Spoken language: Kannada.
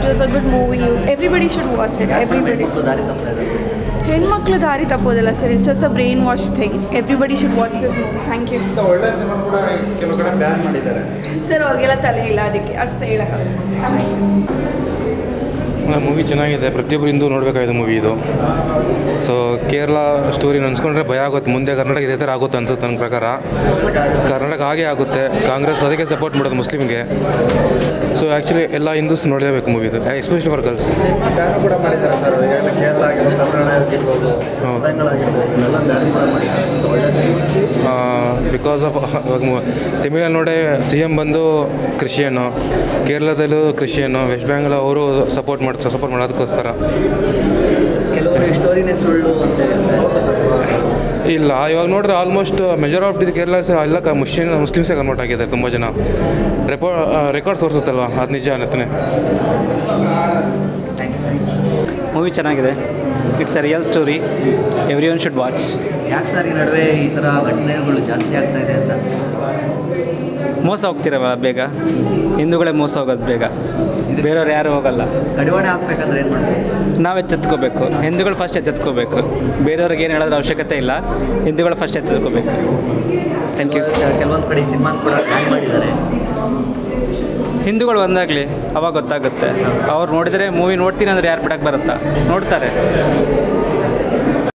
Was a good movie everybody should watch it everybody ಮಕ್ಕಳು ದಾರಿ ತಪ್ತಾ ಇದ್ದಾರೆ ಹೆಣ್ಮಕ್ಳು ದಾರಿ ತಪ್ಪೋದಿಲ್ಲ sir it's just a brain wash thing everybody should watch this movie thank you ಇಂಥ ಒಳ್ಳೆ ಸಿನಿಮಾ ಕೂಡ ಕೆಲವು ಕಡೆ ಬ್ಯಾನ್ ಮಾಡಿದ್ದಾರೆ ಸರ್ ಅವ್ರಿಗೆಲ್ಲ ತಲೆ ಇಲ್ಲ ಅದಕ್ಕೆ ಅಷ್ಟೇ ಹೇಳೋಕ್ಕಾಗುತ್ತೆ ಮೂವಿ ಚೆನ್ನಾಗಿದೆ ಪ್ರತಿಯೊಬ್ಬರು ಇಂದು ನೋಡಬೇಕಾಗಿದೆ ಮೂವಿ ಇದು ಸೊ ಕೇರಳ ಸ್ಟೋರಿ ನೆನೆಸ್ಕೊಂಡ್ರೆ ಭಯ ಆಗುತ್ತೆ ಮುಂದೆ ಕರ್ನಾಟಕ ಇದೇ ಥರ ಆಗುತ್ತೆ ಅನ್ಸುತ್ತೆ ನನ್ನ ಪ್ರಕಾರ ಕರ್ನಾಟಕ ಹಾಗೆ ಆಗುತ್ತೆ ಕಾಂಗ್ರೆಸ್ ಅದಕ್ಕೆ ಸಪೋರ್ಟ್ ಮಾಡೋದು ಮುಸ್ಲಿಮ್ಗೆ ಸೊ ಆ್ಯಕ್ಚುಲಿ ಎಲ್ಲ ಹಿಂದೂಸ್ ನೋಡಲೇಬೇಕು ಮೂವಿದು ಎಸ್ಪೆಷಲಿ ಫಾರ್ ಗರ್ಲ್ಸ್ ಸಿನಿಮಾ ಬ್ಯಾನ್ ಕೂಡ ಮಾಡಿದ್ದಾರೆ ಸರ್ ಈಗಾಗಲೇ ಕೇರಳ ಆಗಿರ್ಬೋದು ತಮಿಳುನಾಡು ಆಗಿರ್ಬೋದು ಹೌದು. ತಮಿಳುನಾಗಿರ್ಬೋದು ಇವೆಲ್ಲ ಬ್ಯಾನ್ ಕೂಡ ಮಾಡಿದ್ದಾರೆ ಇಂಥ ಒಳ್ಳೆ ಸಿನಿಮಾ ಬಿಕಾಸ್ ಆಫ್ ತಮಿಳಲ್ಲಿ ನೋಡೇ ಸಿ ಎಮ್ ಬಂದು ಕ್ರಿಶ್ಚಿಯನ್ನು ಕೇರಳದಲ್ಲೂ ಕ್ರಿಶ್ಚಿಯನ್ನು ವೆಸ್ಟ್ ಬೆಂಗಾಲ್ ಅವರು ಸಪೋರ್ಟ್ ಮಾಡಿ ಸಪೋರ್ಟ್ ಮಾಡೋದಕ್ಕೋಸ್ಕರ ಕೆಲವರು ಈ ಸ್ಟೋರಿನೇ ಸುಳ್ಳು ಅಂತ ಹೇಳ್ತಾರೆ ಇಲ್ಲ ಇವಾಗ ನೋಡ್ರೆ almost major of the Kerala ಎಲ್ಲ ಕ ಮುಸ್ಲಿಮ್ ಮುಸ್ಲಿಮ್ಸೇ ಕನ್ವರ್ಟ್ ಆಗಿದ್ದಾರೆ ತುಂಬ ಜನ ರೆಪೋ ರೆಕಾರ್ಡ್ ತೋರಿಸುತ್ತಲ್ವ ಅದು ನಿಜ ಅನ್ನತ್ತೆ ಥ್ಯಾಂಕ್ ಯು ಸರ್ ಮೂವಿ ಚೆನ್ನಾಗಿದೆ it's a real story every one should watch ಯಾಕೆ ಸರ್ ಈ ನಡುವೆ ಈ ಥರ ಘಟನೆಗಳು ಜಾಸ್ತಿ ಆಗ್ತಾ ಇದೆ ಅಂತ ಮೋಸ ಹೋಗ್ತಿರಲ್ಲ ಬೇಗ ಹಿಂದೂಗಳೇ ಮೋಸ ಹೋಗೋದು ಬೇಗ ಬೇರೆಯವ್ರು ಯಾರು ಹೋಗಲ್ಲ ಕಡಿವಾಣ ಹಾಕ್ಬೇಕಂದ್ರೆ ಏನು ಮಾಡಬೇಕು ನಾವು ಎಚ್ಚೆತ್ಕೋಬೇಕು ಹಿಂದೂಗಳು ಫಸ್ಟ್ ಎಚ್ಚೆತ್ಕೋಬೇಕು ಬೇರೆಯವ್ರಿಗೆ ಏನು ಹೇಳೋದ್ರ ಅವಶ್ಯಕತೆ ಇಲ್ಲ ಹಿಂದೂಗಳು ಫಸ್ಟ್ ಎಚ್ಚೆತ್ಕೋಬೇಕು ಥ್ಯಾಂಕ್ ಯು ಕೆಲವೊಂದು ಕಡೆ ಸಿನಿಮಾ ಕೂಡ ಬ್ಯಾನ್ ಮಾಡಿದ್ದಾರೆ ಹಿಂದೂಗಳು ಒಂದಾಗಲಿ ಅವಾಗ ಗೊತ್ತಾಗುತ್ತೆ ಅವ್ರು ನೋಡಿದರೆ ಮೂವಿ ನೋಡ್ತೀನಿ ಅಂದರೆ ಯಾರು ಬಿಡಕ್ಕೆ ಬರುತ್ತಾ ನೋಡ್ತಾರೆ